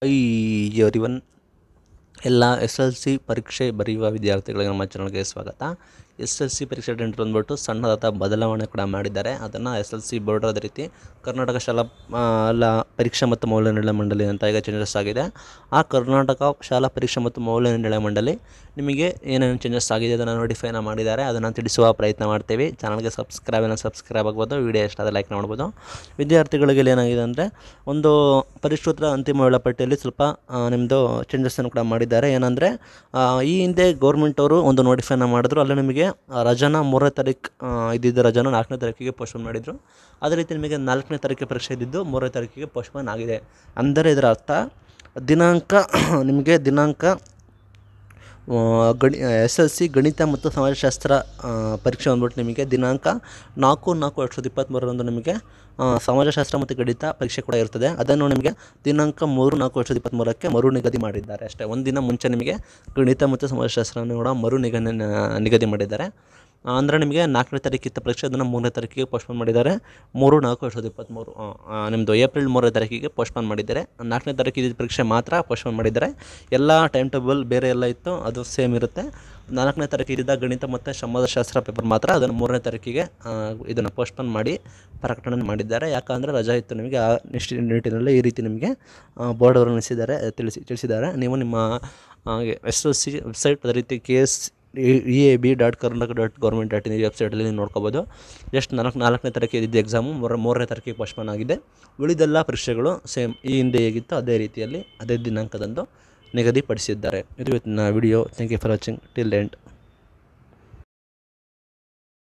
I everyone ಎಲ್ಲ S L C ಪರೀಕ್ಷೆ ಬರೆಯುವ ವಿದ್ಯಾರ್ಥಿಗಳಿಗೆ ನಮ್ಮ ಚಾನಲ್ಗೆ ಸ್ವಾಗತ ಎಸ್ ಎಲ್ ಸಿ ಪರೀಕ್ಷೆ ಟೆಂಟ್ ಬಂದ್ಬಿಟ್ಟು ಸಣ್ಣದಾದ ಬದಲಾವಣೆ ಕೂಡ ಮಾಡಿದ್ದಾರೆ ಅದನ್ನು ಎಸ್ ಎಲ್ ಸಿ ಬೋರ್ಡ್ ಅದೇ ರೀತಿ ಕರ್ನಾಟಕ ಶಾಲಾ ಆ, ಅಲ್ಲ ಪರೀಕ್ಷಾ ಮತ್ತು ಮೌಲ್ಯ ನಿರ್ಣಯ ಮಂಡಳಿ ಅಂತ ಈಗ ಚೇಂಜಸ್ ಆಗಿದೆ ಆ ಕರ್ನಾಟಕ ಶಾಲಾ ಪರೀಕ್ಷಾ ಮತ್ತು ಮೌಲ್ಯ ನಿರ್ಣಯ ಮಂಡಳಿ ನಿಮಗೆ ಏನೇನು ಚೇಂಜಸ್ ಆಗಿದೆ ಅದನ್ನು ನೋಟಿಫೈನ ಮಾಡಿದ್ದಾರೆ ಅದನ್ನು ತಿಳಿಸುವ ಪ್ರಯತ್ನ ಮಾಡ್ತೀವಿ ಚಾನಲ್ಗೆ ಸಬ್ಸ್ಕ್ರೈಬ್ ಸಬ್ಸ್ಕ್ರೈಬ್ ಆಗ್ಬೋದು ವಿಡಿಯೋ ಇಷ್ಟ ಲೈಕ್ ಮಾಡ್ಬೋದು ವಿದ್ಯಾರ್ಥಿಗಳಿಗೆ ಏನಾಗಿದೆ ಅಂದರೆ ಒಂದು ಪರಿಷ್ಕೃತ ಅಂತಿಮ ವೇಳಾಪಟ್ಟಿಯಲ್ಲಿ ಸ್ವಲ್ಪ ನಿಮ್ಮದು ಚೇಂಜಸ್ಸನ್ನು ಕೂಡ ಮಾಡಿದ್ದಾರೆ ಏನಂದರೆ ಈ ಹಿಂದೆ ಗೌರ್ಮೆಂಟ್ ಅವರು ಒಂದು ನೋಟಿಫೈನ ಮಾಡಿದ್ರು ಅಲ್ಲಿ ನಿಮಗೆ ಆ, ರಜಾನ ಮೂರನೇ ತಾರೀಕು ಇದ್ದಿದ್ದ ರಜಾನ ನಾಲ್ಕನೇ ತಾರೀಕಿಗೆ ಪೋಸ್ಟ್ಪೋನ್ ಮಾಡಿದರು ಅದೇ ರೀತಿ ನಿಮಗೆ ನಾಲ್ಕನೇ ತಾರೀಕಿಗೆ ಪರೀಕ್ಷೆ ಇದ್ದಿದ್ದು ಮೂರನೇ ತಾರೀಕಿಗೆ ಪೋಸ್ಟ್ಪೋನ್ ಆಗಿದೆ ಅಂದರೆ ಇದರ ಅರ್ಥ ದಿನಾಂಕ ನಿಮಗೆ ದಿನಾಂಕ ಆ, ಗಣಿ ಎಸ್ ಎಲ್ ಸಿ ಗಣಿತ ಮತ್ತು ಸಮಾಜಶಾಸ್ತ್ರ ಆ, ಪರೀಕ್ಷೆ ಬಂದ್ಬಿಟ್ಟು ನಿಮಗೆ ದಿನಾಂಕ ನಾಲ್ಕು ನಾಲ್ಕು ಎರಡು ಸಾವಿರದ ಇಪ್ಪತ್ತ್ಮೂರರಂದು ನಿಮಗೆ ಆ, ಸಮಾಜಶಾಸ್ತ್ರ ಮತ್ತು ಗಣಿತ ಪರೀಕ್ಷೆ ಕೂಡ ಇರ್ತದೆ ಅದನ್ನು ನಿಮಗೆ ದಿನಾಂಕ ಮೂರು ನಾಲ್ಕು ಎರಡು ಸಾವಿರದ ಇಪ್ಪತ್ತ್ಮೂರಕ್ಕೆ ಮರು ನಿಗದಿ ಮಾಡಿದ್ದಾರೆ ಅಷ್ಟೇ ಒಂದಿನ ಮುಂಚೆ ನಿಮಗೆ ಗಣಿತ ಮತ್ತು ಸಮಾಜಶಾಸ್ತ್ರವನ್ನು ಕೂಡ ಮರು ನಿಗ ನಿಗದಿ ಮಾಡಿದ್ದಾರೆ ಆ, ಅಂದರೆ ನಿಮಗೆ ನಾಲ್ಕನೇ ತಾರೀಕಿತ್ತು ಪರೀಕ್ಷೆ ಅದನ್ನು ಮೂರನೇ ತಾರೀಕಿಗೆ ಪೋಸ್ಟ್ಪೋನ್ ಮಾಡಿದ್ದಾರೆ ಮೂರು ನಾಲ್ಕು ಎರಡು ಸಾವಿರದ ಇಪ್ಪತ್ತ್ಮೂರು ಆ, ಆ, ನಿಮ್ಮದು ಏಪ್ರಿಲ್ ಮೂರನೇ ತಾರೀಕಿಗೆ ಪೋಸ್ಟ್ಪೋನ್ ಮಾಡಿದ್ದಾರೆ ನಾಲ್ಕನೇ ತಾರೀಕು ಇದ್ದಿದ್ದ ಪರೀಕ್ಷೆ ಮಾತ್ರ ಪೋಸ್ಟ್ಪೋನ್ ಮಾಡಿದ್ದಾರೆ ಎಲ್ಲ ಟೈಮ್ ಟೇಬಲ್ ಬೇರೆ ಎಲ್ಲ ಇತ್ತು ಅದು ಸೇಮ್ ಇರುತ್ತೆ ನಾಲ್ಕನೇ ತಾರೀಕು ಇದ್ದಿದ್ದ ಗಣಿತ ಮತ್ತು ಸಮಾಜಶಾಸ್ತ್ರ ಪೇಪರ್ ಮಾತ್ರ ಅದನ್ನು ಮೂರನೇ ತಾರೀಕಿಗೆ ಇದನ್ನು ಪೋಸ್ಟ್ಪೋನ್ ಮಾಡಿ ಪ್ರಕಟಣೆ ಮಾಡಿದ್ದಾರೆ ಯಾಕಂದರೆ ರಜಾ ಇತ್ತು ನಿಮಗೆ ಆ ನಿಶ್ಚಿ ನಿಟ್ಟಿನಲ್ಲಿ ಈ ರೀತಿ ನಿಮಗೆ ಬೋರ್ಡ್ ಅವರು ತಿಳಿಸಿದ್ದಾರೆ ತಿಳಿಸಿ ತಿಳಿಸಿದ್ದಾರೆ ನೀವು ನಿಮ್ಮ ಎಸ್ ಎಲ್ ಸಿ ವೆಬ್ಸೈಟ್ ಅದೇ ರೀತಿ K S E A B dot Karnataka dot government dot in ಈ ವೆಬ್ಸೈಟಲ್ಲಿ ನೀವು ನೋಡ್ಕೋಬೋದು ಜಸ್ಟ್ ನಾಲ್ಕು ನಾಲ್ಕನೇ ತಾರೀಕು ಇದ್ದಿದ್ದ ಎಕ್ಸಾಮು ಮೂರ ಮೂರನೇ ತಾರೀಕಿಗೆ ಪೋಸ್ಟ್ಪೋನ್ ಆಗಿದೆ ಉಳಿದೆಲ್ಲ ಪರೀಕ್ಷೆಗಳು ಸೇಮ್ ಈ ಹಿಂದೆ ಹೇಗಿತ್ತು ಅದೇ ರೀತಿಯಲ್ಲಿ ಅದೇ ದಿನಾಂಕದಂದು ನಿಗದಿಪಡಿಸಿದ್ದಾರೆ ಇದು ಇವತ್ತಿನ video thank you for watching till end